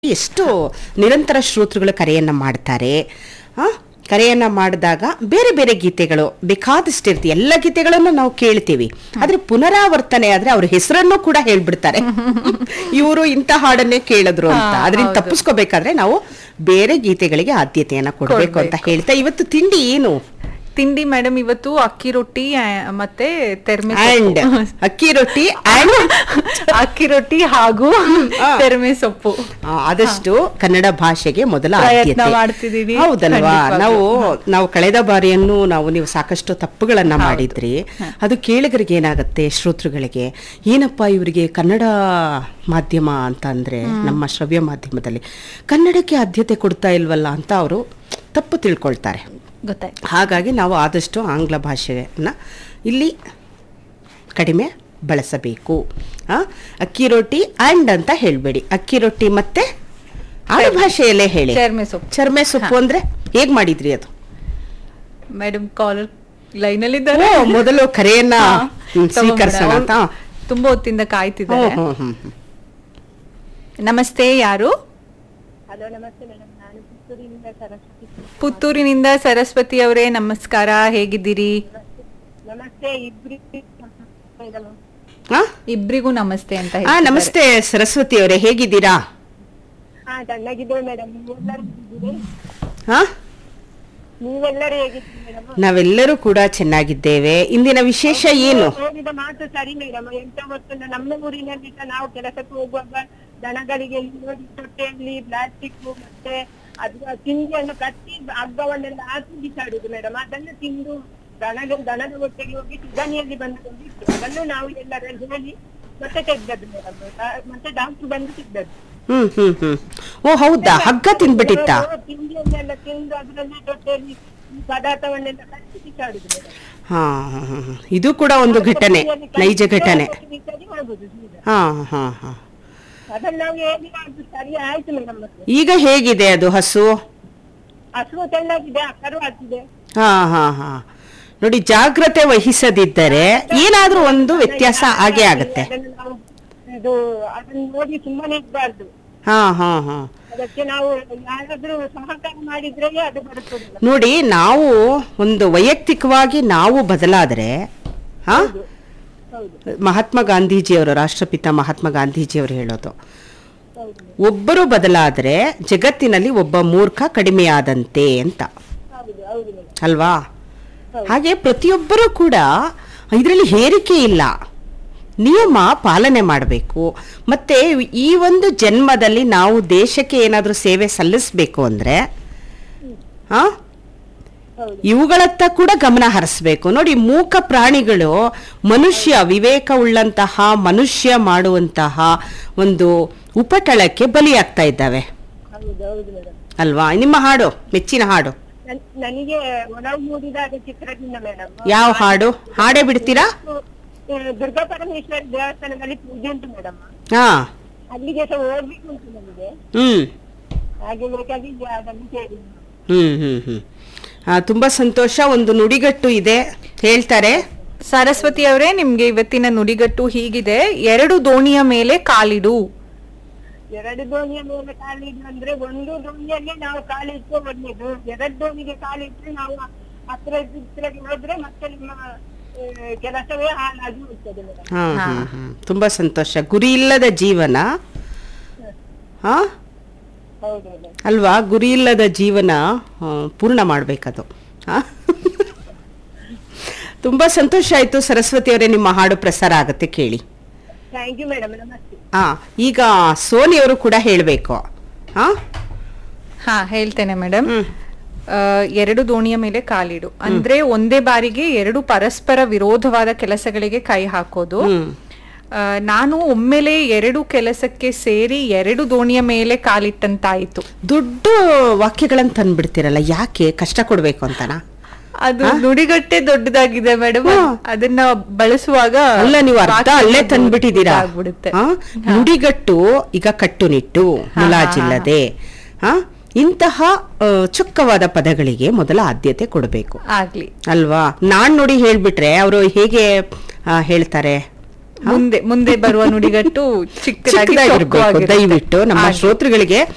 ಎಷ್ಟು ನಿರಂತರ ಶ್ರೋತೃಗಳು ಕರೆಯನ್ನ ಮಾಡ್ತಾರೆ ಆ, ಕರೆಯನ್ನ ಮಾಡಿದಾಗ ಬೇರೆ ಬೇರೆ ಗೀತೆಗಳು ಬೇಕಾದಷ್ಟಿರ್ತಿ ಎಲ್ಲ ಗೀತೆಗಳನ್ನು ನಾವು ಕೇಳ್ತೀವಿ ಆದ್ರೆ ಪುನರಾವರ್ತನೆ ಆದ್ರೆ ಅವ್ರ ಹೆಸರನ್ನು ಕೂಡ ಹೇಳ್ಬಿಡ್ತಾರೆ ಇವರು ಇಂಥ ಹಾಡನ್ನೇ ಕೇಳಿದ್ರು ಅಂತ ಹಾ, ಅದರಿಂದ ಹೌದು. ತಪ್ಪಿಸ್ಕೋಬೇಕಾದ್ರೆ ನಾವು ಬೇರೆ ಗೀತೆಗಳಿಗೆ ಆದ್ಯತೆಯನ್ನ ಕೊಡ್ಬೇಕು ಅಂತ ಕೊಡ್ಬೇಕು. ಹೇಳ್ತಾ ಇವತ್ತು ತಿಂಡಿ ಏನು ತಿಂಡಿ ಮೇಡಮ್ ಇವತ್ತು ಅಕ್ಕಿ ರೊಟ್ಟಿ ಆ, ಮತ್ತೆ ತೆರ್ಮೆ ಅಂಡ್ ಸೊಪ್ಪು. ಅಕ್ಕಿ ರೊಟ್ಟಿ ಅಂಡ್ ಅಕ್ಕಿ ರೊಟ್ಟಿ ಹಾಗೂ ಆ. ತೆರ್ಮೆ ಸೊಪ್ಪು ಆ, ಆದಷ್ಟು ಕನ್ನಡ ಭಾಷೆಗೆ ಮೊದಲ ಪ್ರಯತ್ನ ಆದ್ಯತೆ ಮಾಡ್ತಿದೀನಿ. ಹೌದಲ್ವಾ ಖಂಡಿತವಾಗ್ಲೂ. ನಾವು ನಾವು ಕಳೆದ ಬಾರಿಯನ್ನು ನಾವು ನೀವು ಸಾಕಷ್ಟು ತಪ್ಪುಗಳನ್ನ ಹೌದು. ಮಾಡಿದ್ರಿ ಅದು ಕೇಳಿಗರಿಗೆ ಏನಾಗುತ್ತೆ ಶ್ರೋತೃಗಳಿಗೆ ಏನಪ್ಪಾ ಇವರಿಗೆ ಕನ್ನಡ ಮಾಧ್ಯಮ ಅಂತ ಅಂದ್ರೆ ನಮ್ಮ ಶ್ರವ್ಯ ಮಾಧ್ಯಮದಲ್ಲಿ ಕನ್ನಡಕ್ಕೆ ಆದ್ಯತೆ ಕೊಡ್ತಾ ಇಲ್ವಲ್ಲ ಅಂತ ಅವರು ತಪ್ಪು ತಿಳ್ಕೊಳ್ತಾರೆ ಗೊತ್ತಾಯ್ತು ಹಾಗಾಗಿ ನಾವು ಆದಷ್ಟು ಆಂಗ್ಲ ಭಾಷೆಯನ್ನ ಇಲ್ಲಿ ಕಡಿಮೆ ಬಳಸಬೇಕು ಆ, ಅಕ್ಕಿ ರೊಟ್ಟಿ ಅಂಡ್ ಅಂತ ಹೇಳಬೇಡಿ ಅಕ್ಕಿ ರೊಟ್ಟಿ ಮತ್ತೆ ಆಡು ಭಾಷೆಯಲ್ಲೇ ಹೇಳಿ ಚರ್ಮೆ ಸೊಪ್ಪು ಚರ್ಮೆ ಸೊಪ್ಪು ಅಂದ್ರೆ ಹೇಗ್ ಮಾಡಿದ್ರಿ ಅದು ಮೇಡಮ್ ಕಾಲರ್ ಲೈನ್ ಅಲ್ಲಿ ಓ, ಇದ್ದಾರೆ ಮೊದಲು ಕರೆಯನ್ನ ಹಾ, ಹ್ಮ್, ತಗೊಂಡ್ಬಿಡ. ಸ್ವೀಕರಿಸೋಣ ಅಂತ ಅವ್ರು ತುಂಬಾ ಹೊತ್ತಿಂದ ಕಾಯ್ತಿದ್ದಾರೆ ಹ್ಮ್, ಹ್ಮ್, ಹ್ಮ್, ಹ್ಮ್. ನಮಸ್ತೆ ಯಾರು ಹಲೋ ನಮಸ್ತೆ ಮೇಡಮ್ ನಾನು ಪುತ್ತೂರಿನಿಂದ ಸರಸ್ವತಿ ಪುತ್ತೂರಿನಿಂದ ಸರಸ್ವತಿ ಅವರೇ ನಮಸ್ಕಾರ ಹೇಗಿದ್ದೀರಿ ನಮಸ್ತೆ ಇಬ್ರಿ ಮೇಡಮ್ ಆ? ಇಬ್ರಿಗೂ ನಮಸ್ತೆ ಅಂತ ಆ ಹೇಳ್ತಿದ್ದಾರೆ. ನಮಸ್ತೆ ಸರಸ್ವತಿ ಅವರೇ ಹೇಗಿದ್ದೀರಾ ಹಾ ಚೆನ್ನಾಗಿದ್ದೇವೆ ಮೇಡಮ್ ನೀವೆಲ್ಲರೂ ಹೇಗಿದ್ದೀರಿ ಹಾ ನೀವೆಲ್ಲರೂ ಹೇಗಿದ್ದೀರಿ ಮೇಡಮ್ ನಾವೆಲ್ಲರೂ ಕೂಡ ಚೆನ್ನಾಗಿದ್ದೇವೆ ಇಂದಿನ ವಿಶೇಷ ಏನು ಹೇಳಿದ ಮಾತು ಸರಿ ಮೇಡಮ್ ಎಂತ ಗೊತ್ತುಂಟ ನಮ್ಮ ಊರಿನಲ್ಲಿ ಸಹ ನಾವು ಕೆಲಸಕ್ಕೆ ಹೋಗುವಾಗ ದನಗಳಿಗೆ ನೋಡಿ ತೊಟ್ಟೆಯಲ್ಲಿ ಪ್ಲಾಸ್ಟಿಕ್ ಮತ್ತೆ ಅದು ತಿಂಡಿಯನ್ನು ಕಟ್ಟಿ ಹಗ್ಗವನ್ನೆಲ್ಲ ಹಾಕಿ ಬಿಸಾಡುದು ಮೇಡಮ್ ಅದನ್ನು ತಿಂದು ದನದ ದನದ ಹೊಟ್ಟೆಗೆ ಹೋಗಿ ಸಿಗಣಿಯಲ್ಲಿ ಬಂದು ಇಟ್ಟು ಅದನ್ನು ನಾವು ಎಲ್ಲರೂ ಹೇಳಿ ಮತ್ತೆ ತೆಗ್ದದ್ದು ಮೇಡಮ್ ಮತ್ತೆ ಡಾಕ್ಟರ್ ಬಂದು ಸಿಗ್ದದ್ದು ಹ್ಮ್ ಹ್ಮ್ ಹ್ಮ್ ಓ ಹೌದಾ ಹಗ್ಗ ತಿಂದ್ಬಿಟ್ಟಿತ್ತಾ ಕೆಲವರು ತಿಂಡಿಯನ್ನೆಲ್ಲ ತಿಂದು ಅದರಲ್ಲಿ ತೊಟ್ಟೆಯಲ್ಲಿ ಈ ಪದಾರ್ಥವನ್ನೆಲ್ಲ ಕಟ್ಟಿ ಬಿಸಾಡುದು ಮೇಡಮ್ ಹಾ ಹಾ, ಹಾ, ಹಾ. ಇದು ಕೂಡ ಒಂದು ಘಟನೆ ನೈಜ ಘಟನೆ ಹೋಗುದು ಸೀದಾ ಹಾ ಹಾ ಹಾ ಅದನ್ನ ನಾವು ಹೇಳಿ ಅದು ಸರಿ ಆಯ್ತು ಮೇಡಮ್ ಮತ್ತೆ ಈಗ ಹೇಗಿದೆ ಅದು ಹಸು ಹಸುವು ಚೆನ್ನಾಗಿದೆ ಕರು ಆಗ್ತಿದೆ ಹಾ ಹಾ ಹಾ ನೋಡಿ ಜಾಗ್ರತೆ ವಹಿಸದಿದ್ದರೆ ಏನಾದ್ರೂ ಒಂದು ವ್ಯತ್ಯಾಸ ಆಗೇ ಆಗತ್ತೆ ಅದನ್ನು ನಾವು ಇದು ಅದನ್ನ ನೋಡಿ ಸುಮ್ಮನೆ ಇರಬಾರ್ದು ಹಾ ಹಾ ಹಾ ಅದಕ್ಕೆ ನಾವು ಯಾರಾದ್ರೂ ಸಹಕಾರ ಮಾಡಿದ್ರೆ ಅದು ಬರುತ್ತದೆ ನೋಡಿ ನಾವು ಒಂದು ವೈಯಕ್ತಿಕವಾಗಿ ನಾವು ಬದಲಾದ್ರೆ ಹಾ ಹೌದು ಮಹಾತ್ಮ ಗಾಂಧೀಜಿಯವರು ರಾಷ್ಟ್ರಪಿತ ಮಹಾತ್ಮ ಗಾಂಧೀಜಿಯವರು ಹೇಳೋದು ಹೌದು ಒಬ್ಬರು ಬದಲಾದ್ರೆ ಜಗತ್ತಿನಲ್ಲಿ ಒಬ್ಬ ಮೂರ್ಖ ಕಡಿಮೆಯಾದಂತೆ ಅಂತ ಹೌದು ಹೌದು ಮೇಡಮ್ ಅಲ್ವಾ ಹಾಗೆ ಪ್ರತಿಯೊಬ್ಬರೂ ಕೂಡ ಇದರಲ್ಲಿ ಹೇರಿಕೆ ಇಲ್ಲ ನಿಯಮ ಪಾಲನೆ ಮಾಡಬೇಕು ಮತ್ತೆ ಈ ಒಂದು ಜನ್ಮದಲ್ಲಿ ನಾವು ದೇಶಕ್ಕೆ ಏನಾದರೂ ಸೇವೆ ಸಲ್ಲಿಸಬೇಕು ಅಂದ್ರೆ ಆ ಹೌದು ಇವುಗಳತ್ತ ಕೂಡ ಗಮನ ಹರಿಸ್ಬೇಕು ನೋಡಿ ಮೂಕ ಪ್ರಾಣಿಗಳು ಮನುಷ್ಯ ವಿವೇಕ ಉಳ್ಳಂತಹ ಮನುಷ್ಯ ಮಾಡುವಂತಹ ಒಂದು ಉಪಟಳಕ್ಕೆ ಬಲಿಯಾಗ್ತಾ ಇದ್ದಾವೆ ಹೌದು ಹೌದು ಮೇಡಮ್ ಅಲ್ವಾ ನಿಮ್ಮ ಹಾಡು ಮೆಚ್ಚಿನ ಹಾಡು ನನ್- ನನಗೆ ಒಲವು ಮೂಡಿದಾಗ ಚಿತ್ರದಿಂದ ಮೇಡಮ್ ಯಾವ ಹಾಡು ಹಾಡೇ ಬಿಡ್ತೀರಾ ದುರ್ಗಾ ಪರಮೇಶ್ವರಿ ದೇವಸ್ಥಾನದಲ್ಲಿ ಪೂಜೆ ಉಂಟು ಮೇಡಮ್ ಹಾ ಅಲ್ಲಿಗೆ ಸಹ ಹೋಗ್ಲಿಕ್ಕೆ ಉಂಟು ನನಗೆ ಹ್ಮ್ ಹಾಗೆ ಬೇಕಾಗಿ ಅದನ್ನು ಕೇಳಿ ಹ್ಮ್ ಹ್ಮ್ ಹ್ಮ್ ಆ, ತುಂಬಾ ಸಂತೋಷ ಒಂದು ನುಡಿಗಟ್ಟು ಇದೆ ಹೇಳ್ತಾರೆ ಸರಸ್ವತಿ ಅವರೇ ನಿಮ್ಗೆ ಇವತ್ತಿನ ನುಡಿಗಟ್ಟು ಹೀಗಿದೆ ಎರಡು ದೋಣಿಯ ಮೇಲೆ ಕಾಲಿಡು ಎರಡು ದೋಣಿಯ ಮೇಲೆ ಕಾಲಿಡು ಅಂದ್ರೆ ಒಂದು ದೋಣಿಯಲ್ಲಿ ನಾವು ಕಾಲಿಟ್ಟು ಒಳ್ಳೆಯದು ಎರಡು ದೋಣಿಗೆ ಕಾಲಿಟ್ರೆ ನಾವು ಹತ್ರ ಚಿತ್ರಕ್ಕೆ ಹೋದ್ರೆ ಮತ್ತೆ ನಮ್ಮ ಆ, ಕೆಲಸವೇ ಹಾಳಾಗಿ ಹೋಗ್ತದೆ ಮೇಡಮ್ ಹಾ ಹಾ. ಹ್ಮ್ ಹ್ಮ್ ತುಂಬಾ ಸಂತೋಷ ಗುರಿ ಇಲ್ಲದ ಜೀವನ ಹಾ ಹೌದು ಮೇಡಮ್ ಅಲ್ವಾ ಗುರಿ ಇಲ್ಲದ ಜೀವನ ಆ, ಪೂರ್ಣ ಮಾಡ್ಬೇಕದು ಆ? ತುಂಬಾ ಸಂತೋಷ ಆಯ್ತು ಸರಸ್ವತಿ ಅವರೇ ನಿಮ್ಮ ಹಾಡು ಪ್ರಸಾರ ಆಗತ್ತೆ ಕೇಳಿ ಥ್ಯಾಂಕ್ ಯು ಮೇಡಮ್ ನಮಸ್ತೆ ಆ ಈಗ ಸೋನಿ ಅವರು ಕೂಡ ಹೇಳ್ಬೇಕು ಹಾ ಹಾ ಹೇಳ್ತೇನೆ ಮೇಡಮ್ ಹ್ಮ್ ಎರಡು ದೋಣಿಯ ಮೇಲೆ ಕಾಲಿಡು ಅಂದ್ರೆ ಒಂದೇ ಬಾರಿಗೆ ಎರಡು ಪರಸ್ಪರ ವಿರೋಧವಾದ ಕೆಲಸಗಳಿಗೆ ಕೈ ಹಾಕೋದು ಹ್ಮ್ ಆ, ನಾನು ಒಮ್ಮೆಲೆ ಎರಡು ಕೆಲಸಕ್ಕೆ ಸೇರಿ ಎರಡು ದೋಣಿಯ ಮೇಲೆ ಕಾಲಿಟ್ಟಂತಾಯಿತು ದೊಡ್ಡ ವಾಕ್ಯಗಳನ್ನ ತಂದ್ಬಿಡ್ತೀರಲ್ಲ ಯಾಕೆ ಕಷ್ಟ ಕೊಡ್ಬೇಕು ಅಂತನಾ ಅದು ನುಡಿಗಟ್ಟೆ ದೊಡ್ಡದಾಗಿದೆ ಮೇಡಮ್ ಅದನ್ನ ಬಳಸುವಾಗ ಅಲ್ಲ ನೀವು ಅರ್ಥ ವಾಕ್ಯ ಅಲ್ಲೇ ತಂದ್ಬಿಟ್ಟಿದ್ದೀರಾ ಆಗ್ಬಿಡುತ್ತೆ ಆ? ನುಡಿಗಟ್ಟು ಈಗ ಕಟ್ಟುನಿಟ್ಟು ಮುಲಾಜಿಲ್ಲದೆ ಆ ಇಂತಹ ಆ, ಚೊಕ್ಕವಾದ ಪದಗಳಿಗೆ ಮೊದಲ ಆದ್ಯತೆ ಕೊಡಬೇಕು ಆಗ್ಲಿ ಅಲ್ವಾ ನಾನ್ ನೋಡಿ ಹೇಳ್ಬಿಟ್ರೆ ಅವರು ಹೇಗೆ ಆ, ಹೇಳ್ತಾರೆ ಮುಂದೆ ಮುಂದೆ ಬರುವ ನುಡಿಗಟ್ಟು ಚಿಕ್ಕದಾಗಿ ಚಿಕ್ಕದಾಗಿರ್ಬೇಕು ಚೊಕ್ಕವಾಗಿರುತ್ತೆ. ದಯವಿಟ್ಟು ನಮ್ಮ ಆಗ್ಲಿ. ಶ್ರೋತೃಗಳಿಗೆ